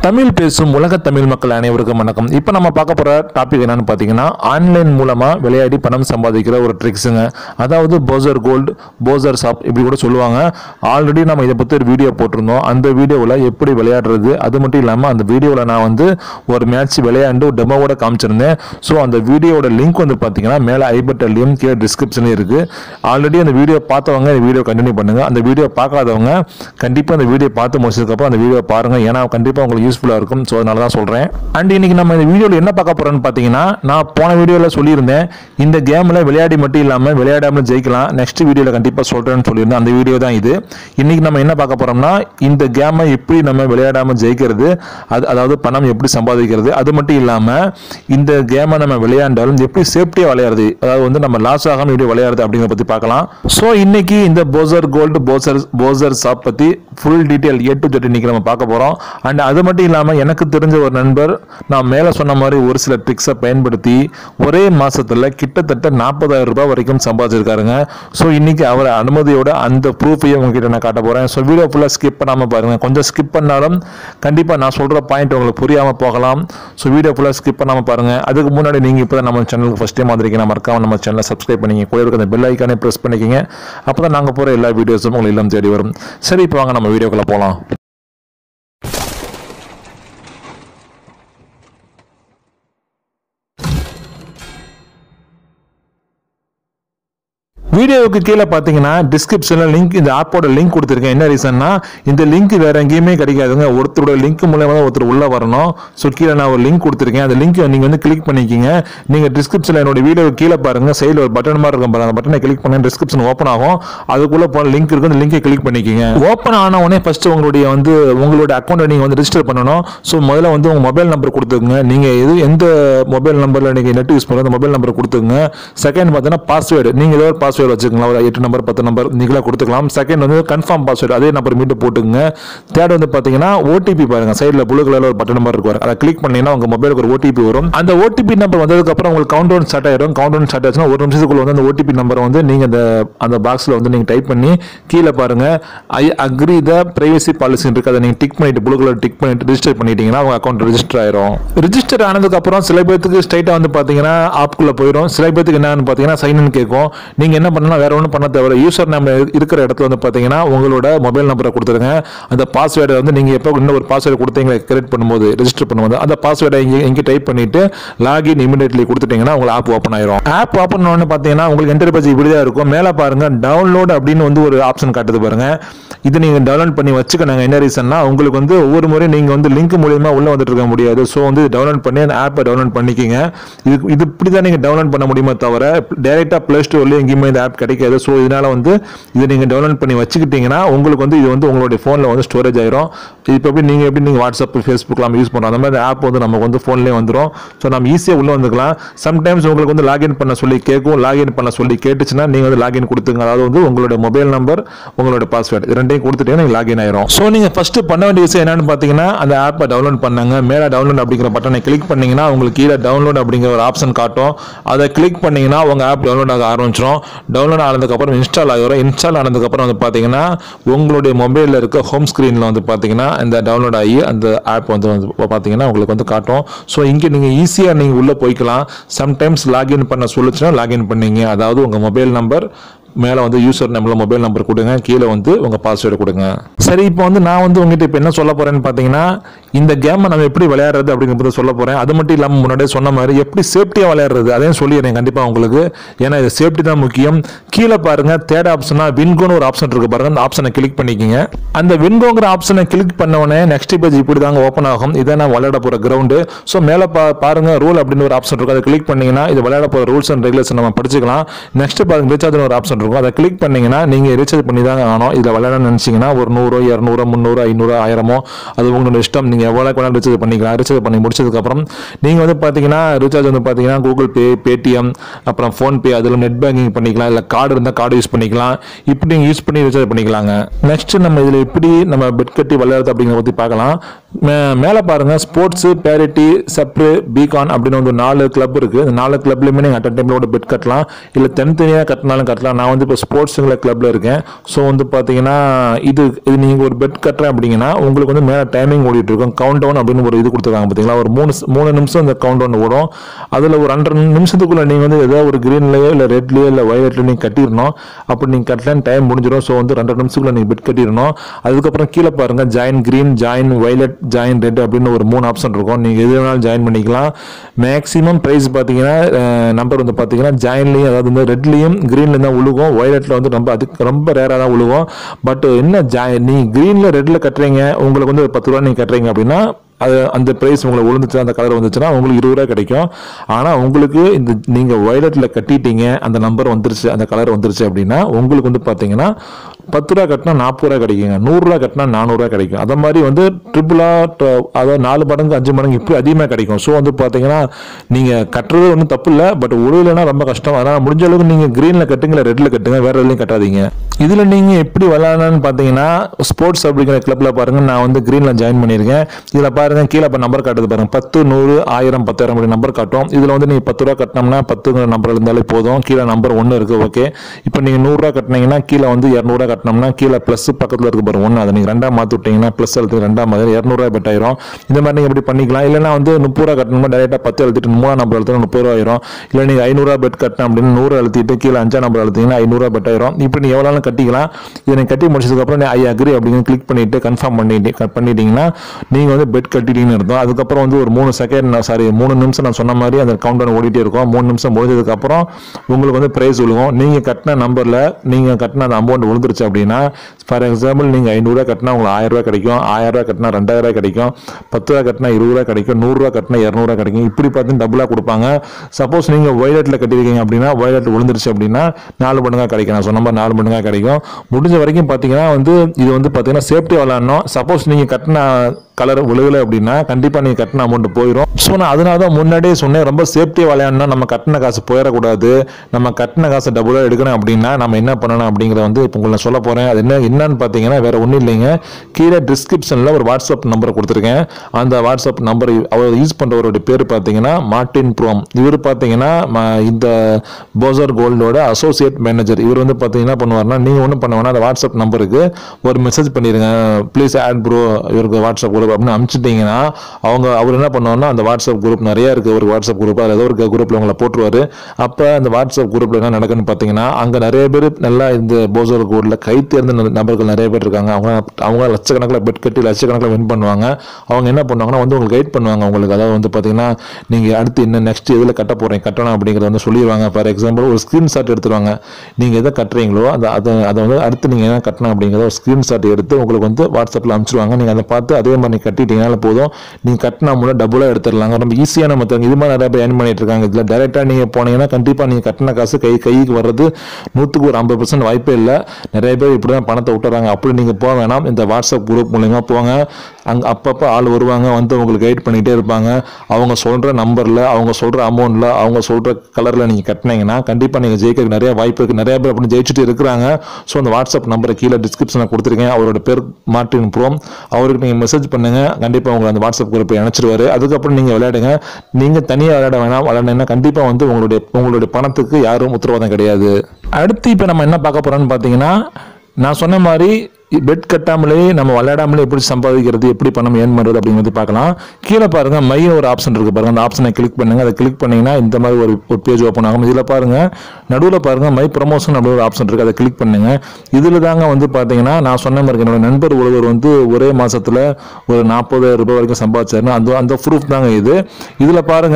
தமிழ் பேசும் உலக தமிழ் மக்கள் அனைவருக்கும் வணக்கம் இப்போ நம்ம பார்க்க போகிற டாபிக் என்னன்னு பார்த்தீங்கன்னா ஆன்லைன் மூலமாக விளையாடி பணம் சம்பாதிக்கிற ஒரு ட்ரிக்ஸுங்க அதாவது போசர் கோல்டு போசர் ஷாப் இப்படி கூட சொல்லுவாங்க ஆல்ரெடி நம்ம இதை பற்றி ஒரு வீடியோ போட்டிருந்தோம் அந்த வீடியோவில் எப்படி விளையாடுறது அது மட்டும் இல்லாமல் அந்த வீடியோவில் நான் வந்து ஒரு மேட்ச் விளையாண்டு ஒரு டெமோவோட காமிச்சிருந்தேன் ஸோ அந்த வீடியோவோட லிங்க் வந்து பார்த்தீங்கன்னா மேலே ஐபட்டல்லையும் கீழே டிஸ்கிரிப்ஷன்லையும் இருக்குது ஆல்ரெடி அந்த வீடியோ பார்த்தவங்க இந்த வீடியோ கண்டினியூ பண்ணுங்கள் அந்த வீடியோ பார்க்காதவங்க கண்டிப்பாக அந்த வீடியோ பார்த்து முடிச்சதுக்கப்புறம் அந்த வீடியோ பாருங்கள் ஏன்னா கண்டிப்பாக உங்களுக்கு யூஸ்ஃபுல்லாக இருக்கும் ஸோ அதனால தான் சொல்கிறேன் அண்ட் இன்னைக்கு நம்ம இந்த வீடியோவில் என்ன பார்க்க போகிறோம்னு பார்த்தீங்கன்னா நான் போன வீடியோவில் சொல்லியிருந்தேன் இந்த கேமில் விளையாடி மட்டும் இல்லாமல் விளையாடாமல் ஜெயிக்கலாம் நெக்ஸ்ட் வீடியோவில் கண்டிப்பாக சொல்கிறேன்னு சொல்லியிருந்தேன் அந்த வீடியோ தான் இது இன்னைக்கு நம்ம என்ன பார்க்க போகிறோம்னா இந்த கேமை எப்படி நம்ம விளையாடாமல் ஜெயிக்கிறது அது அதாவது பணம் எப்படி சம்பாதிக்கிறது அது மட்டும் இல்லாமல் இந்த கேமை நம்ம விளையாண்டாலும் எப்படி சேஃப்டியாக விளையாடுறது அதாவது வந்து நம்ம லாஸ் ஆகாமல் எப்படி விளையாடுறது அப்படிங்கிறத பற்றி பார்க்கலாம் ஸோ இன்னைக்கு இந்த போசர் கோல்டு போசர் போசர் ஷாப் பற்றி full detail A to Z இன்னைக்கு நம்ம பார்க்க போகிறோம் அண்ட் அது மட்டும் இல்லாமல் எனக்கு தெரிஞ்ச ஒரு நண்பர் நான் மேலே சொன்ன மாதிரி ஒரு சில ட்ரிக்ஸை பயன்படுத்தி ஒரே மாசத்துல கிட்டத்தட்ட நாற்பதாயிரம் ரூபாய் வரைக்கும் சம்பாதிச்சிருக்காருங்க ஸோ இன்னைக்கு அவர் அனுமதியோட அந்த ப்ரூஃபையும் உங்ககிட்ட நான் காட்ட போகிறேன் ஸோ வீடியோ ஃபுல்லாக ஸ்கிப் பண்ணாமல் பாருங்க கொஞ்சம் ஸ்கிப் பண்ணாலும் கண்டிப்பாக நான் சொல்கிற பாயிண்ட் உங்களுக்கு புரியாமல் போகலாம் ஸோ வீடியோ ஃபுல்லாக ஸ்கிப் பண்ணாமல் பாருங்க அதுக்கு முன்னாடி நீங்கள் இப்போ தான் நம்ம சேனலுக்கு ஃபஸ்ட் டைம் வந்திருக்கீங்க மறக்காம நம்ம சேனலை சப்ஸ்கிரைப் பண்ணிங்க கூட இருக்க அந்த பெல் ஐக்கானே ப்ரெஸ் பண்ணிக்கிங்க அப்போ தான் நாங்கள் போகிற எல்லா வீடியோஸும் உங்களுக்கு இல்லம் தேடி வரும் சரி இப்போ வாங்க நம்ம வீடியோக்குள்ளே போகலாம் வீடியோவுக்கு கீழே பார்த்தீங்கன்னா டிஸ்கிரிப்ஷனில் லிங்க் இந்த ஆப்போட லிங்க் கொடுத்துருக்கேன் என்ன ரீசன்னா இந்த லிங்க் வேற எங்கேயுமே கிடைக்காதுங்க ஒருத்தரோட லிங்க் மூலமாக தான் ஒருத்தர் உள்ள வரணும் ஸோ கீழே நான் ஒரு லிங்க் கொடுத்துருக்கேன் அந்த லிங்க் நீங்கள் வந்து கிளிக் பண்ணிக்கிங்க நீங்கள் டிஸ்கிரிப்ஷனில் என்னோட வீடியோ கீழே பாருங்க சைடில் ஒரு பட்டன் மாதிரி இருக்கும் பாருங்க அந்த பட்டனை கிளிக் பண்ணி டிஸ்கிரிப்ஷன் ஓப்பன் ஆகும் அதுக்குள்ளே போன லிங்க் இருக்கும் அந்த லிங்கை கிளிக் பண்ணிக்கிங்க ஓப்பன் ஆன உடனே ஃபர்ஸ்ட் உங்களுடைய வந்து உங்களோட அக்கௌண்ட்டை நீங்கள் வந்து ரெஜிஸ்டர் பண்ணணும் ஸோ முதல்ல வந்து உங்கள் மொபைல் நம்பர் கொடுத்துக்குங்க நீங்கள் எது எந்த மொபைல் நம்பரில் நீங்கள் நெட் யூஸ் பண்ணுறது அந்த மொபைல் நம்பர் கொடுத்துங்க செகண்ட் பார்த்தீங்கன்னா பாஸ்வேர்டு நீங்கள் ஏதோ ஒரு பாஸ்வேர்டு வச்சுக்கலாம் ஒரு எட்டு நம்பர் பத்து நம்பர் நீங்களா கொடுத்துக்கலாம் செகண்ட் வந்து கன்ஃபார்ம் பாஸ்வேர்டு அதே நம்பர் மீண்டும் போட்டுங்க தேர்ட் வந்து பார்த்தீங்கன்னா ஓடிபி பாருங்க சைடில் ப்ளூ கலரில் ஒரு பட்டன் நம்பர் இருக்கும் அதை கிளிக் பண்ணீங்கன்னா உங்கள் மொபைலுக்கு ஒரு ஓடிபி வரும் அந்த ஓடிபி நம்பர் வந்ததுக்கப்புறம் உங்களுக்கு கவுண்ட் டவுன் ஸ்டார்ட் ஆயிடும் கவுண்ட் டவுன் ஸ்டார்ட் ஆச்சுன்னா ஒரு நிமிஷத்துக்குள்ள வந்து அந்த ஓடிபி நம்பரை வந்து நீங்கள் அந்த அந்த பாக்ஸில் வந்து நீங்கள் டைப் பண்ணி கீழே பாருங்க I agree the privacy policy இருக்கு அதை நீங்கள் டிக் பண்ணிட்டு ப்ளூ கலர் டிக் பண்ணிட்டு ரிஜிஸ்டர் பண்ணிட்டீங்கன்னா உங்கள் அக்கௌண்ட் ரெஜிஸ்டர் ஆயிரும் ரிஜிஸ்டர் ஆனதுக்கப்புறம் சில பேர்த்துக்கு ஸ்ட்ரைட்டாக வந்து பார்த்தீங்கன்னா ஆப்குள்ளே போயிடும் சில பேர்த்துக்கு என்னன்னு பார்த்தீங்கன்னா சைன் இன் கேட்கும் நீங்கள் என்ன பண்ணலாம் வேற ஒன்றும் பண்ண தேவை யூசர் நேம் இருக்கிற இடத்துல வந்து பார்த்தீங்கன்னா உங்களோட மொபைல் நம்பரை கொடுத்துருங்க அந்த பாஸ்வேர்டை வந்து நீங்கள் எப்போ இன்னும் ஒரு பாஸ்வேர்டு கொடுத்தீங்க கிரியேட் பண்ணும்போது ரெஜிஸ்டர் பண்ணும்போது அந்த பாஸ்வேர்டை இங்கே இங்கே டைப் பண்ணிட்டு லாகின் இமிடியட்லி கொடுத்துட்டீங்கன்னா உங்களுக்கு ஆப் ஓப்பன் ஆயிரும் ஆப் ஓப்பன் பண்ண பார்த்தீங்கன்னா உங்களுக்கு என்டர் பேஜ் இப்படி தான் இருக்கும் மேலே பாருங்க டவுன்லோட் அப்படின்னு வந்து ஒரு ஆப்ஷன் காட்டுது பாருங்க இது நீங்கள் டவுன்லோட் பண்ணி வச்சுக்கணுங்க என்ன ரீசன்னா உங்களுக்கு வந்து ஒவ்வொரு முறையும் நீங்கள் வந்து லிங்க் மூலியமா உள்ள வந்துட்டு இருக்க முடியாது ஸோ வந்து டவுன்லோட் பண்ணி அந்த ஆப்பை டவுன்லோட் பண்ணிக்கிங்க இது இது இப்படி தான் நீங்கள் டவுன்லோட் பண்ண முடியுமே தவிர டேரெக்டாக ப்ளே ஸ்டோர்லேயே எங்கேயுமே இந்த ஆப் கிடைக்காது ஸோ இதனால வந்து இதை நீங்கள் டவுன்லோட் பண்ணி வச்சுக்கிட்டீங்கன்னா உங்களுக்கு வந்து இது வந்து உங்களுடைய ஃபோனில் வந்து ஸ்டோரேஜ் ஆயிரும் இப்போ எப்படி நீங்கள் எப்படி நீங்கள் வாட்ஸ்அப் ஃபேஸ்புக்லாம் யூஸ் பண்ணுறோம் அந்த மாதிரி ஆப் வந்து நமக்கு வந்து ஃபோன்லேயே வந்துடும் ஸோ நம்ம ஈஸியாக உள்ளே வந்துக்கலாம் சம்டைம்ஸ் உங்களுக்கு வந்து லாகின் பண்ண சொல்லி கேட்கும் லாகின் பண்ண சொல்லி கேட்டுச்சுன்னா நீங்கள் வந்து லாகின் கொடுத்துங்க அதாவது வந்து உங்களோட மொபைல் நம்பர் உங்களோட பாஸ்வேர்டு இது ரெண்டையும் கொடுத்துட்டீங்கன்னா நீங்கள் லாகின் ஆயிரும் ஸோ நீங்கள் ஃபர்ஸ்ட் பண்ண வேண்டிய விஷயம் என்னன்னு பார்த்தீங்கன்னா அந்த ஆப்பை டவுன்லோட் பண்ணாங்க மேலே டவுன்லோட் அப்படிங்கிற பட்டனை கிளிக் பண்ணீங்கன்னா உங்களுக்கு கீழே டவுன்லோட் அப்படிங்கிற ஒரு ஆப்ஷன் காட்டும் அதை கிளிக் பண்ணீங்கன்னா உங்கள் ஆப் டவுன்லோட் ஆக ஆரம்பிச்சிடும் டவுன்லோட் ஆனதுக்கப்புறம் இன்ஸ்டால் ஆகிரும் இன்ஸ்டால் ஆனதுக்கப்புறம் வந்து பார்த்தீங்கன்னா உங்களுடைய மொபைலில் இருக்க ஹோம் ஸ்க்ரீனில் வந்து பார்த்தீங்கன்னா இந்த டவுன்லோட் ஆகி அந்த ஆப் வந்து வந்து பார்த்தீங்கன்னா உங்களுக்கு வந்து காட்டும் ஸோ இங்கே நீங்கள் ஈஸியாக நீங்கள் உள்ளே போய்க்கலாம் சம்டைம்ஸ் லாகின் பண்ண சொல்லுச்சுன்னா லாகின் பண்ணீங்க அதாவது உங்கள் மொபைல் நம்பர் மேலே வந்து யூசர் நம்பரில் மொபைல் நம்பர் கொடுங்க கீழே வந்து உங்கள் பாஸ்வேர்டு கொடுங்க சரி இப்போ வந்து நான் வந்து உங்ககிட்ட இப்போ என்ன சொல்ல போகிறேன்னு பார்த்தீங்கன்னா இந்த கேமை நம்ம எப்படி விளையாடுறது அப்படிங்கிறத சொல்ல போகிறேன் அது மட்டும் இல்லாமல் முன்னாடியே சொன்ன மாதிரி எப்படி சேஃப்டியாக விளையாடுறது அதையும் சொல்லிடுறேன் கண்டிப்பாக உங்களுக்கு ஏன்னா இது சேஃப்டி தான் முக்கியம் கீழே பாருங்க தேர்ட் ஆப்ஷனா வின்கோன்னு ஒரு ஆப்ஷன் இருக்கு பாருங்க அந்த ஆப்ஷனை கிளிக் பண்ணிக்கிங்க அந்த வின்கோங்கிற ஆப்ஷனை கிளிக் பண்ண உடனே நெக்ஸ்ட் பேஜ் இப்படி தாங்க ஓப்பன் ஆகும் இதை நான் விளையாட போகிற கிரவுண்டு ஸோ மேலே பா பாருங்க ரூல் அப்படின்னு ஒரு ஆப்ஷன் இருக்கும் அதை கிளிக் பண்ணீங்கன்னா இது விளையாட போகிற ரூல்ஸ் அண்ட் ரெகுலேஷன் நம்ம படிச்சுக்கலாம் நெக்ஸ்ட் பாருங்க ரீசார்ஜ் ஒரு ஆப்ஷன் இருக்கும் அதை கிளிக் பண்ணீங்கன்னா நீங்கள் ரீசார்ஜ் பண்ணி தான் ஆகணும் இதில் விளையாடணும்னு நினச்சிங்கன்னா ஒரு நூறு இரநூறு முந்நூறு ஐநூறு ஆயிரமோ அது உங்களோட இஷ்டம் நீங்கள் எவ்வளோ வேணாலும் ரீசார்ஜ் பண்ணிக்கலாம் ரீசார்ஜ் பண்ணி முடிச்சதுக்கப்புறம் நீங்கள் வந்து பார்த்தீங்கன்னா ரீசார்ஜ் வந்து பார்த்தீங்கன்னா கூகுள் பே பேடிஎம் அப்புறம் ஃபோன்பே அதில் நெட் பேங்கிங் பண்ணிக்கலாம் இல்லை கார்டு இருந்தால் கார்டு யூஸ் பண்ணிக்கலாம் இப்படி நீங்கள் யூஸ் பண்ணி ரீசார்ஜ் பண்ணிக்கலாங்க நெக்ஸ்ட் நம்ம இதில் எப்படி நம்ம பெட் கட்டி விளையாடுறது அப்படிங்கிறத பற்றி பார்க்கலாம் மே- மேலே பாருங்க ஸ்போர்ட்ஸ் பேரிட்டி சப்ரு பீகான் அப்படின்னு வந்து நாலு கிளப் இருக்கு இந்த நாலு கிளப்லையுமே நீங்கள் அட்டன் டைம்ல பெட் கட்டலாம் இல்லை தனித்தனியாக கட்டினாலும் கட்டலாம் நான் வந்து இப்போ ஸ்போர்ட்ஸுங்கிற கிளப்ல இருக்கேன் ஸோ வந்து பார்த்தீங்கன்னா இது இது நீங்கள் ஒரு பெட் கட்டுறேன் அப்படிங்கன்னா உங்களுக்கு வந்து மேலே டைமிங் ஓடிட்டு இருக்கும் கவுண்ட் டவுன் அப்படின்னு ஒரு இது கொடுத்துருக்காங்க பார்த்தீங்களா ஒரு மூணு மூணு நிமிஷம் இந்த கவுண்ட் டவுன் ஓடும் அதில் ஒரு ரெண்டரை நிமிஷத்துக்குள்ள நீங்கள் வந்து ஏதோ ஒரு க்ரீன்லேயோ இல்லை ரெட்லேயோ இல்லை வயலட்லையோ நீங்கள் கட்டிடணும் அப்படி நீங்கள் கட்டலன்னு டைம் முடிஞ்சிடும் ஸோ வந்து ரெண்டரை நிமிஷத்துக்குள்ள நீங்கள் பெட் கட்டிடணும் அதுக்கப்புறம் கீழே பாருங்க join green join violet join red அப்படின்னு ஒரு மூணு ஆப்ஷன் இருக்கும் நீங்கள் எது வேணாலும் ஜாயின் பண்ணிக்கலாம் மேக்ஸிமம் ப்ரைஸ் பார்த்தீங்கன்னா நம்பர் வந்து பார்த்தீங்கன்னா ஜாயின்லேயும் அதாவது வந்து ரெட்லேயும் க்ரீன்லேயும் தான் உழுகும் வயலட்டில் வந்து ரொம்ப அதுக்கு ரொம்ப ரேராக தான் உழுகும் பட் என்ன ஜாய் நீ க்ரீனில் ரெட்டில் கட்டுறீங்க உங்களுக்கு வந்து ஒரு பத்து ரூபா நீங்கள் கட்டுறீங்க அப்படின்னா அது அந்த ப்ரைஸ் உங்களுக்கு விழுந்துச்சு அந்த கலர் வந்துச்சுன்னா உங்களுக்கு இருபது ரூபா கிடைக்கும் ஆனால் உங்களுக்கு இந்த நீங்கள் வயலட்டில் கட்டிட்டீங்க அந்த நம்பர் வந்துருச்சு அந்த கலர் வந்துருச்சு அப்படின்னா உங்களுக்கு வந்து பார்த்தீங்கன்னா பத்து ரூபா கட்டினா நாற்பது ரூபா கிடைக்குங்க நூறுரூவா கட்டினா நானூறுரூவா கிடைக்கும் அதை மாதிரி வந்து ட்ரிபிளா அதாவது நாலு மடங்கு அஞ்சு மடங்கு இப்படி அதிகமாக கிடைக்கும் ஸோ வந்து பார்த்தீங்கன்னா நீங்கள் கட்டுறது ஒன்றும் தப்பு இல்லை பட் உழுவுலனா ரொம்ப கஷ்டம் அதனால் முடிஞ்ச அளவுக்கு நீங்கள் க்ரீனில் கட்டுங்களா ரெட்டில் கட்டுங்க வேற எதுலையும் கட்டாதீங்க இதில் நீங்கள் எப்படி விளாடணும்னு பார்த்தீங்கன்னா ஸ்போர்ட்ஸ் அப்படிங்கிற கிளப்பில் பாருங்க நான் வந்து க்ரீனில் ஜாயின் பண்ணியிருக்கேன் இதில் பாருங்க கீழே இப்போ நம்பர் காட்டுது பாருங்க பத்து நூறு ஆயிரம் பத்தாயிரம் அப்படி நம்பர் காட்டும் இதில் வந்து நீங்கள் பத்து ரூபா கட்டினோம்னா பத்துங்கிற நம்பர் இருந்தாலே போதும் கீழே நம்பர் ஒன்று இருக்கு ஓகே இப்போ நீங்கள் நூறுரூவா கட்டினீங்கன்னா கீழே வந்து இரநூறுவா கட்டினோம்னா கீழே ப்ளஸ் பக்கத்தில் இருக்கு பாருங்க ஒன்று அதை நீங்கள் ரெண்டாம் மாற்றி விட்டீங்கன்னா ப்ளஸ் எழுத்து ரெண்டாம் மாதிரி இரநூறுவா பெட் ஆயிரும் இந்த மாதிரி நீங்கள் எப்படி பண்ணிக்கலாம் இல்லைன்னா வந்து முப்பது ரூபா கட்டணும்னா டேரெக்டாக பத்து எழுதிட்டு மூணாம் நம்பர் எழுத்துனா முப்பது ரூபா ஆயிரும் இல்லை நீங்கள் ஐநூறுரூவா பெட் கட்டணும் அப்படின்னு நூறு அழுத்திட்டு கீழே அஞ்சாம் நம்பர் அழுத்திங்கன்னா ஐநூறுரூவா பெட் ஆயிரும் இப்படி நீங்கள் எவ்வளோ கட்டிக்கலாம் இதை நீங்கள் கட்டி முடிச்சதுக்கப்புறம் ஐ அக்ரி அப்படின்னு கிளிக் பண்ணிட்டு கன்ஃபார்ம் பண்ணிட்டு cut பண்ணிட்டீங்கன்னா நீங்கள் வந்து பெட் கட்டிட்டீங்கன்னு அர்த்தம் அதுக்கப்புறம் வந்து ஒரு மூணு செகண்ட் சாரி மூணு நிமிஷம் நான் சொன்ன மாதிரி அந்த கவுண்ட் டவுன் ஓடிட்டே இருக்கும் மூணு நிமிஷம் முடிஞ்சதுக்கப்புறம் உங்களுக்கு வந்து ப்ரைஸ் விழுகும் நீங்கள் கட்டின நம்பரில் நீங்கள் கட்டின அந்த அமௌண்ட் விழுந்துருச்சு அப்படின்னா ஃபார் எக்ஸாம்பிள் நீங்கள் ஐநூறுரூவா கட்டினா உங்களுக்கு ஆயிரம் ரூபாய் கிடைக்கும் ஆயிரம் ரூபாய் கட்டினா ரெண்டாயிரம் ரூபாய் கிடைக்கும் பத்து ரூபா கட்டினா இருபது ரூபா கிடைக்கும் நூறுரூவா கட்டினா இரநூறுவா கிடைக்கும் இப்படி பார்த்து டபுளாக கொடுப்பாங்க சப்போஸ் நீங்கள் வயலட்டில் கட்டியிருக்கீங்க அப்படின்னா வயலட் விழுந்துருச்சு அப்படின்னா நாலு மடங்காக கிடைக்கும் நான் சொன்ன மாதிரி நாலு மடங்காக கிடைக்கும் முடிஞ்ச வரைக்கும் பார்த்தீங்கன்னா வந்து இது வந்து பார்த்தீங்கன்னா சேஃப்டி விளாடணும் சப்போஸ் நீங்கள் கட்டின கலர் விழுகலை அப்படின்னா கண்டிப்பாக நீங்கள் கட்டின அமௌண்ட் போயிடும் ஸோ நான் அதனால தான் முன்னாடியே சொன்னேன் ரொம்ப சேஃப்டி விளையாடணும் நம்ம கட்டின காசு போயிடக்கூடாது நம்ம கட்டின காசை டபுளாக எடுக்கணும் அப்படின்னா நம்ம என்ன பண்ணணும் அப்படிங்கிறத வந்து இப்போ உங்களை சொல்ல போகிறேன் அது என்ன என்னன்னு பார்த்தீங்கன்னா வேற ஒன்றும் இல்லைங்க கீழே டிஸ்கிரிப்ஷனில் ஒரு வாட்ஸ்அப் நம்பர் கொடுத்துருக்கேன் அந்த வாட்ஸ்அப் நம்பர் அவர் யூஸ் பண்ணுறவருடைய பேர் பார்த்தீங்கன்னா மார்ட்டின் ப்ரோம் இவர் பார்த்தீங்கன்னா ம- இந்த போசர் கோல்டோட அசோசியேட் மேனேஜர் இவர் வந்து பார்த்தீங்கன்னா என்ன பண்ணுவார்னா நீங்கள் ஒன்றும் பண்ண வேணாம் அந்த வாட்ஸ்அப் நம்பருக்கு ஒரு மெசேஜ் பண்ணிடுங்க ப்ளீஸ் ஆட் ப்ரோ இவருக்கு வாட்ஸ்அப் குரூப் அப்படின்னு அனுப்பிச்சிட்டிங்கன்னா அவங்க அவர் என்ன பண்ணுவார்னா அந்த வாட்ஸ்அப் குரூப் நிறைய இருக்குது ஒரு வாட்ஸ்அப் குரூப் அதில் ஏதோ ஒரு குரூப்பில் உங்களை போட்டுருவாரு அப்போ அந்த வாட்ஸ்அப் குரூப்பில் என்ன நடக்குன்னு பார்த்தீங்கன்னா அங்கே நிறைய பேர் நல்லா இந்த போசர் கோல்டில் கை தேர்ந்த ந- நபர்கள் நிறைய பேர் இருக்காங்க அவங்க அவங்க லட்சக்கணக்கில் பெட் கட்டி லட்சக்கணக்கில் வின் பண்ணுவாங்க அவங்க என்ன பண்ணுவாங்கன்னா வந்து உங்களுக்கு கைட் பண்ணுவாங்க உங்களுக்கு அதாவது வந்து பார்த்தீங்கன்னா நீங்கள் அடுத்து என்ன நெக்ஸ்ட் எதில் கட்ட போகிறீங்க கட்டணும் அப்படிங்கிறத வந்து சொல்லிடுவாங்க ஃபார் எக்ஸாம்பிள் ஒரு ஸ்க்ரீன்ஷாட் எடுத்துருவாங்க நீங்கள் எதை கட்டுறீங்களோ அந்த அதை அதை வந்து அடுத்து நீங்கள் என்ன கட்டணும் அப்படிங்கிறத ஒரு ஸ்க்ரீன்ஷாட் எடுத்து உங்களுக்கு வந்து வாட்ஸ்அப்பில் அனுப்பிச்சிருவாங்க நீங்கள் அதை பார்த்து அதே மாதிரி நீங்கள் கட்டிட்டீங்கனால போதும் நீங்கள் கட்டினா மூலம் டபுளாக எடுத்துடலாங்க ரொம்ப ஈஸியான மெத்தட் இது மாதிரி நிறைய பேர் ஏர்ன் பண்ணிட்டு இருக்காங்க இதில் டேரெக்டாக நீங்கள் போனீங்கன்னா கண்டிப்பாக நீங்கள் கட்டின காசு கை கைக்கு வர்றது நூற்றுக்கு ஒரு ஐம்பது பர்சன்ட் வாய்ப்பே இல்லை நிறைய பேர் இப்படி தான் பணத்தை விட்டுறாங்க அப்படி நீங்கள் போக வேணாம் இந்த வாட்ஸ்அப் குரூப் மூலயமா போங்க அங்கே அப்பப்போ ஆள் வருவாங்க வந்து உங்களுக்கு கைட் பண்ணிகிட்டே இருப்பாங்க அவங்க சொல்கிற நம்பரில் அவங்க சொல்கிற அமௌண்ட்டில் அவங்க சொல்கிற கலரில் நீங்கள் கட்டினீங்கன்னா கண்டிப்பாக நீங்கள் ஜெயிக்க நிறைய வாய்ப்பு இருக்குது நிறைய பேர் அப்படி ஜெயிச்சுட்டு இருக்கிறாங்க ஸோ அந்த வாட்ஸ்அப் நம்பரை கீழே டிஸ்கிரிப்ஷனில் கொடுத்துருக்கேன் அவரோட பேர் மார்ட்டின் ப்ரோம் அவருக்கு நீங்கள் மெசேஜ் பண்ணுங்கள் கண்டிப்பாக உங்களை அந்த வாட்ஸ்அப் குரூப்பை இணைச்சிருவாரு அதுக்கப்புறம் நீங்கள் விளையாடுங்க நீங்கள் தனியாக விளையாட வேணாம் விளையாடுனீங்கன்னா கண்டிப்பாக வந்து உங்களுடைய உங்களுடைய பணத்துக்கு யாரும் உத்தரவாதம் கிடையாது அடுத்து இப்போ நம்ம என்ன பார்க்க போகிறோம்னு பார்த்தீங்கன்னா நான் சொன்ன மாதிரி பெட் கட்டாமலே நம்ம விளையாடாமலே எப்படி சம்பாதிக்கிறது எப்படி பணம் ஏன் பண்ணுறது அப்படிங்கிறது பார்க்கலாம் கீழே பாருங்க மைய ஒரு ஆப்ஷன் இருக்கு பாருங்க அந்த ஆப்ஷனை கிளிக் பண்ணுங்க அதை கிளிக் பண்ணீங்கன்னா இந்த மாதிரி ஒரு ஒரு பேஜ் ஓப்பன் ஆகும் இதில் பாருங்க நடுவில் பாருங்க மை ப்ரமோஷன் அப்படி ஒரு ஆப்ஷன் இருக்கு அதை கிளிக் பண்ணுங்க இதில் தாங்க வந்து பார்த்தீங்கன்னா நான் சொன்ன மாதிரி என்னோட நண்பர் ஒருவர் வந்து ஒரே மாசத்துல ஒரு நாற்பதாயிரம் ரூபாய் வரைக்கும் சம்பாதிச்சாருன்னு அந்த அந்த ப்ரூஃப் தாங்க இது இதில் பாருங்க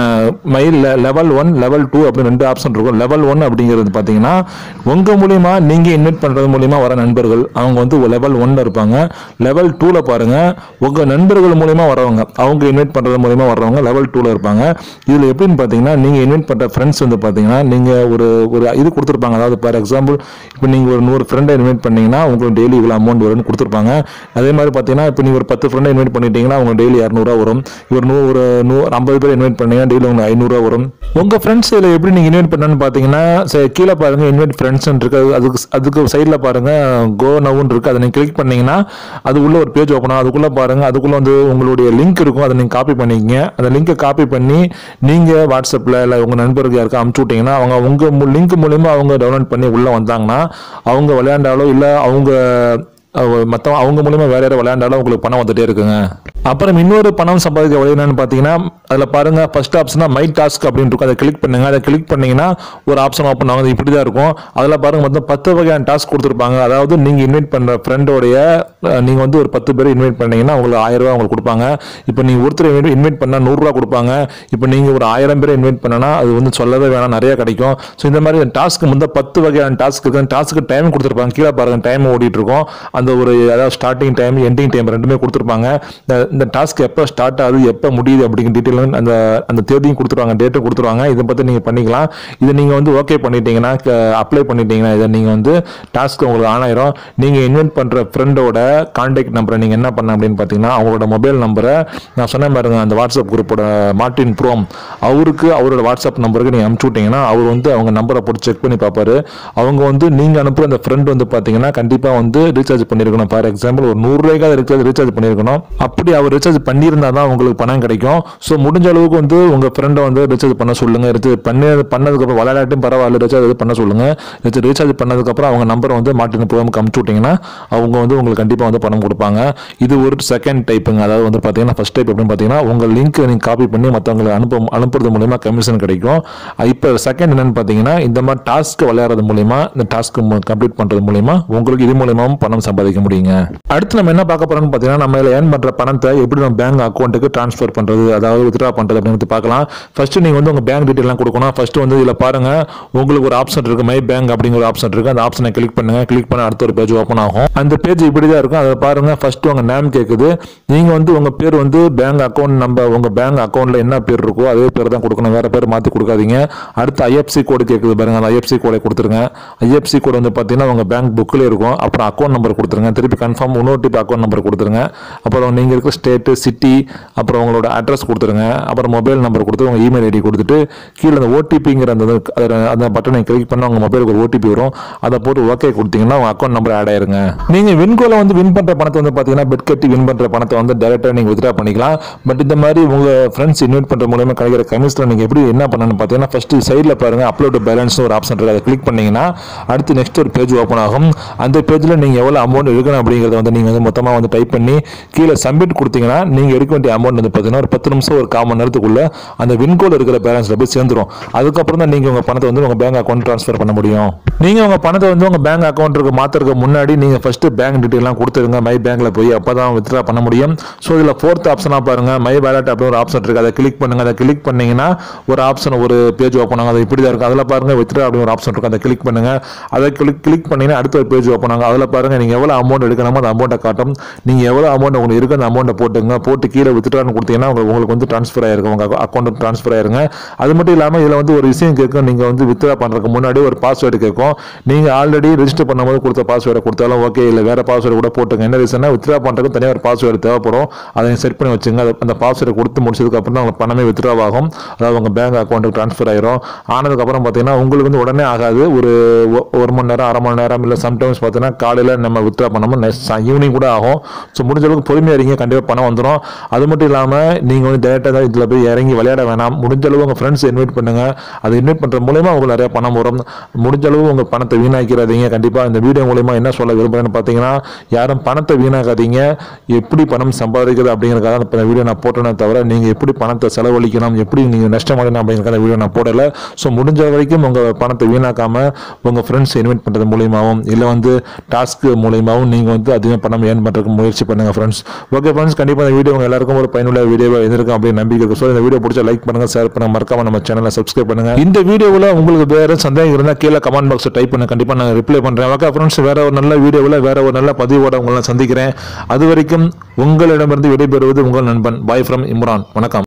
மைல் லெவல் ஒன் லெவல் டூ அப்படின்னு ரெண்டு ஆப்ஷன் இருக்கும் லெவல் ஒன் அப்படிங்கிறது பார்த்தீங்கன்னா உங்க மூலியமா நீங்க இன்வைட் பண்றது மூலியமா வர நண்பர்கள் அவங்க வந்து லெவல் ஒன்ல இருப்பாங்க லெவல் டூல பாருங்க உங்க நண்பர்கள் மூலியமா வரவங்க அவங்க இன்வைட் பண்றது மூலியமா வர்றவங்க லெவல் டூல இருப்பாங்க இதுல எப்படின்னு பார்த்தீங்கன்னா நீங்க இன்வைட் பண்ற ஃப்ரெண்ட்ஸ் வந்து பார்த்தீங்கன்னா நீங்க ஒரு ஒரு இது கொடுத்துருப்பாங்க அதாவது ஃபார் எக்ஸாம்பிள் இப்போ நீங்க ஒரு நூறு ஃப்ரெண்டை இன்வைட் பண்ணீங்கன்னா உங்களுக்கு டெய்லி இவ்வளோ அமௌண்ட் வரும்னு கொடுத்துருப்பாங்க அதே மாதிரி பார்த்தீங்கன்னா இப்போ நீங்க ஒரு பத்து ஃப்ரெண்டை இன்வைட் பண்ணிட்டீங்கன்னா உங்களுக்கு டெய்லி இரநூறுவா வரும் ஒரு நூறு ஒரு நூ ஐம்பது பேர் இன்வைட் பண்ணீங்கன்னா டெய்லி உங்களுக்கு ஐநூறுரூவா வரும் உங்க ஃப்ரெண்ட்ஸ் இதில் எப்படி நீங்க இன்வைட் பண்ணணும்னு பார்த்தீங்கன்னா சரி, கீழே பாருங்க இன்வைட் ஃப்ரெண்ட்ஸ் இருக்கு அதுக்கு அதுக்கு சைடில் பாருங்க கோ நவுன் அக்கௌண்ட் இருக்குது அதை நீங்கள் கிளிக் பண்ணீங்கன்னா அது உள்ள ஒரு பேஜ் ஓப்பன் ஆகும் அதுக்குள்ளே பாருங்கள் அதுக்குள்ளே வந்து உங்களுடைய லிங்க் இருக்கும் அதை நீங்கள் காப்பி பண்ணிக்கங்க அந்த லிங்கை காப்பி பண்ணி நீங்கள் வாட்ஸ்அப்பில் இல்லை உங்கள் நண்பருக்கு யாருக்கா அமுச்சு விட்டீங்கன்னா அவங்க உங்கள் லிங்க் மூலிமா அவங்க டவுன்லோட் பண்ணி உள்ளே வந்தாங்கன்னா அவங்க விளையாண்டாலோ இல்லை அவங்க மற்ற அவங்க மூலியமா வேற யாரும் விளையாண்டாலும் உங்களுக்கு பணம் வந்துட்டே இருக்குங்க அப்புறம் இன்னொரு பணம் சம்பாதிக்க வழி என்னன்னு பார்த்தீங்கன்னா அதில் பாருங்க ஃபர்ஸ்ட் ஆப்ஷனா மை டாஸ்க் அப்படின்னு இருக்கும் அதை கிளிக் பண்ணுங்க அதை கிளிக் பண்ணீங்கன்னா ஒரு ஆப்ஷன் ஓப்பன் ஆகும் அது இப்படி தான் இருக்கும் அதில் பாருங்க மொத்தம் பத்து வகையான டாஸ்க் கொடுத்துருப்பாங்க அதாவது நீங்கள் இன்வைட் பண்ணுற ஃப்ரெண்டோடைய நீங்கள் வந்து ஒரு பத்து பேர் இன்வைட் பண்ணீங்கன்னா உங்களுக்கு ஆயிரம் ரூபாய் உங்களுக்கு கொடுப்பாங்க இப்போ நீங்கள் ஒருத்தர் இன்வைட் பண்ணால் நூறுரூவா கொடுப்பாங்க இப்போ நீங்கள் ஒரு ஆயிரம் பேர் இன்வைட் பண்ணனா அது வந்து சொல்லவே வேணாம் நிறைய கிடைக்கும் ஸோ இந்த மாதிரி டாஸ்க் வந்து பத்து வகையான டாஸ்க் இருக்கு டாஸ்க்கு டைம் கொடுத்துருப்பாங்க கீழே பாருங்க டைம் ஓடிட்டு இருக்கும் அந்த ஒரு அதாவது ஸ்டார்டிங் டைம் எண்டிங் டைம் ரெண்டுமே கொடுத்துருப்பாங்க இந்த- இந்த டாஸ்க் எப்போ ஸ்டார்ட் ஆகுது எப்போ முடியுது அப்படிங்கிற டீட்டெயில் அந்த அந்த தேதியும் கொடுத்துருவாங்க டேட்டும் கொடுத்துருவாங்க இதை பற்றி நீங்கள் பண்ணிக்கலாம் இதை நீங்கள் வந்து ஓகே பண்ணிட்டீங்கன்னா அப்ளை பண்ணிட்டீங்கன்னா இதை நீங்கள் வந்து டாஸ்க் உங்களுக்கு ஆன் ஆயிரும் நீங்கள் இன்வென்ட் பண்ணுற ஃப்ரெண்டோட கான்டாக்ட் நம்பரை நீங்கள் என்ன பண்ண அப்படின்னு பார்த்தீங்கன்னா அவங்களோட மொபைல் நம்பரை நான் சொன்னேன் பாருங்க அந்த வாட்ஸ்அப் குரூப்போட மார்ட்டின் ப்ரோம் அவருக்கு அவரோட வாட்ஸ்அப் நம்பருக்கு நீங்கள் அனுப்பிச்சு விட்டீங்கன்னா அவர் வந்து அவங்க நம்பரை போட்டு செக் பண்ணி பார்ப்பாரு அவங்க வந்து நீங்கள் அனுப்புகிற அந்த ஃப்ரெண்ட் வந்து பார்த்தீங்கன்னா கண்டிப்பாக வந்து ரீசார்ஜ் பண்ணியிருக்கணும் ஃபார் எக்ஸாம்பிள் ஒரு நூறுரூவாய்க்காக ரீசார்ஜ் ரீசார்ஜ் பண்ணியிருக்கணும் அப்படி அவர் ரீசார்ஜ் பண்ணியிருந்தா தான் உங்களுக்கு பணம் கிடைக்கும் ஸோ முடிஞ்ச அளவுக்கு வந்து உங்கள் ஃப்ரெண்டை வந்து ரீசார்ஜ் பண்ண சொல்லுங்க ரீசார்ஜ் பண்ணி பண்ணதுக்கப்புறம் விளையாட்டும் பரவாயில்ல ரீசார்ஜ் இது பண்ண சொல்லுங்க ரீசார்ஜ் ரீசார்ஜ் பண்ணதுக்கப்புறம் அவங்க நம்பரை வந்து மாட்டின ப்ரோமுக்கு அமுச்சு விட்டீங்கன்னா அவங்க வந்து உங்களுக்கு கண்டிப்பாக வந்து பணம் கொடுப்பாங்க இது ஒரு செகண்ட் டைப்புங்க அதாவது வந்து பார்த்தீங்கன்னா ஃபர்ஸ்ட் டைப் அப்படின்னு பார்த்தீங்கன்னா உங்கள் லிங்க் நீங்கள் காப்பி பண்ணி மற்றவங்களுக்கு அனுப்ப அனுப்புறது மூலயமா கமிஷன் கிடைக்கும் இப்போ செகண்ட் என்னன்னு பார்த்தீங்கன்னா இந்த மாதிரி டாஸ்க் விளையாடுறது மூலயமா இந்த டாஸ்க் கம்ப்ளீட் பண்ணுறது மூலயமா உங்களுக்கு இது மூலயமாவும் பணம் சம்பாதிக்க முடியுங்க அடுத்து நம்ம என்ன பார்க்க போறோம்னு பார்த்தீங்கன்னா நம்ம இதில் ஏர்ன் பண்ணுற பணத்தை எப்படி நம்ம பேங்க் அக்கௌண்ட்டுக்கு ட்ரான்ஸ்ஃபர் பண்ணுறது அதாவது வித்ட்ரா பண்ணுறது அப்படின்னு பார்க்கலாம் ஃபர்ஸ்ட் நீங்கள் வந்து உங்கள் பேங்க் டீட்டெயிலாம் கொடுக்கணும் ஃபர்ஸ்ட் வந்து இதில் பாருங்க உங்களுக்கு ஒரு ஆப்ஷன் இருக்கு மை பேங்க் அப்படிங்கிற ஒரு ஆப்ஷன் இருக்கு அந்த ஆப்ஷனை கிளிக் பண்ணுங்க கிளிக் பண்ண அடுத்த ஒரு பேஜ் ஓப்பன் ஆகும் அந்த பேஜ் இப்படி தான் இருக்கும் அதை பாருங்க ஃபர்ஸ்ட் உங்க நேம் கேட்குது நீங்க வந்து உங்க பேர் வந்து பேங்க் அக்கௌண்ட் நம்பர் உங்க பேங்க் அக்கௌண்ட்ல என்ன பேர் இருக்கோ அதே பேர் தான் கொடுக்கணும் வேற பேர் மாத்தி கொடுக்காதீங்க அடுத்து ஐஎஃப்சி கோடு கேட்குது பாருங்க அந்த ஐஎஃப்சி கோடை கொடுத்துருங்க ஐஎஃப்சி கோடு வந்து பார்த்தீங்கன்னா உங்க பேங்க் புக்கில் இருக்கும் அப்புறம் அக்கௌண்ட் நம்பர் கொடுத்துருங்க திருப்பி கன்ஃபார்ம் இன்னொரு டிப் அக்கௌண்ட் நம்பர் கொடுத்துருங்க அப்புறம் நீங்க இருக்கிற ஸ்டேட்டு சிட்டி அப்புறம் உங்களோட அட்ரஸ் கொடுத்துருங்க அப்புறம் மொபைல் நம்பர் கொடுத்து உங்க இமெயில் ஐடி கொடுத்துட்டு கீழே அந்த ஓடிபிங்கிற அந்த இது- அதுல அந்த பட்டனை கிளிக் பண்ணா உங்க மொபைலுக்கு ஒரு ஓடிபி வரும் அதை போட்டு ஓகே கொடுத்தீங்கன்னா உங்க அக்கௌண்ட் நம்பர் ஆட் ஆயிருங்க நீங்க வின்கோல வந்து வின் பண்ற பணத்தை வந்து பாத்தீங்கன்னா பெட் கட்டி வின் பண்ற பணத்தை வந்து டைரக்டா நீங்க வித்ரா பண்ணிக்கலாம் பட் இந்த மாதிரி உங்க ஃப்ரெண்ட்ஸ் இன்வைட் பண்ற மூலமா கிடைக்கிற கமிஷன்ல நீங்க எப்படி என்ன பண்ணணும்னு பாத்தீங்கன்னா ஃபர்ஸ்ட் சைடுல பாருங்க அப்லோட் பேலன்ஸ் ஒரு ஆப்ஷன் இருக்கு அதை கிளிக் பண்ணீங்கன்னா அடுத்து நெக்ஸ்ட் ஒரு பேஜ் ஓப்பன் ஆகும் அந்த பேஜ்ல நீங்க எவ்வளவு அமௌண்ட் எடுக்கணும் அப்படிங்கறத வந்து நீங்க வந்து மொத்தமா வந்து டைப் பண்ணி கீழே சப்மிட் கொடுத்தீங்கன்னா நீங்க எடுக்க வேண்டிய அமௌண்ட் வந்து பாத்தீங்கன்னா ஒரு பத்து நிமிஷம் ஒரு கால் மணி நேரத்துக்குள்ள அந்த வின்கோல இருக்கிற பேலன்ஸ்ல போய் சேர்ந்துரும் அதுக்கப்புறம் தான் நீங்க உங்க பணத்தை வந்து உங்க பேங்க் அக்கௌண்ட் ட்ரான்ஸ்ஃபர் பண்ண முடியும் நீங்க உங்க பணத்தை வந்து உங்க பேங்க் அக்கௌண்ட்டுக்கு மாத்துறதுக்கு முன்னாடி நீங்க ஃபர்ஸ்ட் பேங்க் டீட்டெயிலாம் கொடுத்துருங்க மை பேங்க்ல போய் அப்பதான் வித்ட்ரா பண்ண முடியும் ஸோ இதுல ஃபோர்த் ஆப்ஷனா பாருங்க மை வேலட் அப்படின்னு ஒரு ஆப்ஷன் இருக்கு அதை கிளிக் பண்ணுங்க அதை கிளிக் பண்ணீங்கன்னா ஒரு ஆப்ஷன் ஒரு பேஜ் ஓப்பன் ஆகும் அது இப்படி தான் இருக்கும் அதில் பாருங்க வித்ட்ரா அப்படின்னு ஒரு ஆப்ஷன் இருக்கும் அதை கிளிக் பண்ணுங்க அதை கிளிக் கிளிக் பண்ணீங்கன்னா அடுத்த ஒரு பேஜ் ஓப்பன் ஆகும் அதில் பாருங்க நீங்க எவ்வளவு அமௌண்ட் எடுக்கணுமோ அந்த அமௌண்ட்டை காட்டும் நீங்க எவ்வளவு அமௌண்ட் உங்களுக்கு இருக்கு அந்த அமௌண்ட்டை போட்டுங்க போட்டு கீழே வித்ட்ரான்னு கொடுத்தீங்கன்னா உங்களுக்கு உங்களுக்கு வந்து ட்ரான்ஸ்ஃபர் ஆயிருக்கும் உங்க அக்கௌண்ட் ட்ரான்ஸ்ஃபர் ஆயிருங்க அது மட்டும் இல்லாம இதுல வந்து ஒரு விஷயம் கேட்கும் நீங்க வந்து வித்ட்ரா பண்றதுக்கு முன்னாடி ஒரு பாஸ்வேர்டு கேட்கும் நீங்க ஆல்ரெடி ரெஜிஸ்டர் பண்ணும்போது கொடுத்த பாஸ்வேர்டை கொடுத்தாலும் ஓகே இல்ல வேற பாஸ்வேர்டு கூட போட்டுங்க என்ன ரீசன்னா வித்ட்ரா பண்றதுக்கு தனியாக ஒரு பாஸ்வேர்டு தேவைப்படும் அதை செட் பண்ணி வச்சுங்க அது- அந்த பாஸ்வேர்டை கொடுத்து முடிச்சதுக்கு அப்புறம் தான் உங்களுக்கு பணமே வித்ட்ரா ஆகும் அதாவது உங்க பேங்க் அக்கௌண்ட்டுக்கு ட்ரான்ஸ்ஃபர் ஆயிரும் ஆனதுக்கு அப்புறம் பாத்தீங்கன்னா உங்களுக்கு வந்து உடனே ஆகாது ஒரு ஒ- ஒரு மணி நேரம் அரை மணி நேரம் இல்ல சம்டைம்ஸ் பார்த்தீங்கன்னா காலையில நம்ம வித்ட்ரா பண்ணாமல் ஈவினிங் கூட ஆகும் ஸோ முடிஞ்ச அளவுக்கு பொறுமையா இருங்க கண்டிப்பா பணம் வந்துடும் அது மட்டும் இல்லாம நீங்க வந்து டேரக்டா தான் இதுல போய் இறங்கி விளையாட வேணாம் முடிஞ்ச அளவு உங்க ஃப்ரெண்ட்ஸ் இன்வைட் பண்ணுங்க அதை இன்வைட் பண்ற மூலயமா உங்களுக்கு நிறைய பணம் வரும் முடிஞ்ச அளவு உங்க பணத்தை வீணாக்கிறாதீங்க கண்டிப்பா இந்த வீடியோ மூலயமா என்ன சொல்ல விரும்புறேன்னு பாத்தீங்கன்னா யாரும் பணத்தை வீணாக்காதீங்க எப்படி பணம் சம்பாதிக்கிறது அப்படிங்கிறதுக்காக தான் இந்த வீடியோ நான் போட்டேனே தவிர நீங்க எப்படி பணத்தை செலவழிக்கணும் எப்படி நீங்க நஷ்டம் அடையணும் அப்படிங்கிறத வீடியோ நான் போடல ஸோ முடிஞ்ச வரைக்கும் உங்க பணத்தை வீணாக்காம உங்க ஃப்ரெண்ட்ஸ் இன்வைட் பண்றது மூலியமாவும் இல்ல வந்து டாஸ்க் மூலியமாவும் நீங்க வந்து அதிகம் பணம் ஏர்ன் பண்றதுக்கு முயற்சி பண்ணுங்க ஃப்ரெண்ட்ஸ் ஓகே ஃப்ரெண்ட்ஸ் கண்டிப்பா இந்த வீடியோ உங்க எல்லாருக்கும் ஒரு பயனுள்ள வீடியோவாக இருந்திருக்கும் அப்படின்னு நம்பிக்கை இருக்கு ஸோ இந்த வீடியோ பிடிச்ச லைக் பண்ணுங்க ஷேர் பண்ணுங்க மறக்காம நம்ம சேனலை சப்ஸ்கிரைப் பண்ணுங்க இந்த வீடியோவில் உங்களுக்கு வேற சந்தேகம் இருந்தால் கீழே கமெண்ட் பாக்ஸ் டைப் பண்ண கண்டிப்பா நான் ரிப்ளை பண்றேன் ஓகே ஃப்ரெண்ட்ஸ் வேற ஒரு நல்ல வீடியோவில் வேற ஒரு நல்ல பதிவோட உங்களை நான் சந்திக்கிறேன் அது வரைக்கும் உங்களிடமிருந்து விடைபெறுவது உங்கள் நண்பன் பாய் ஃப்ரம் இம்ரான் வணக்கம்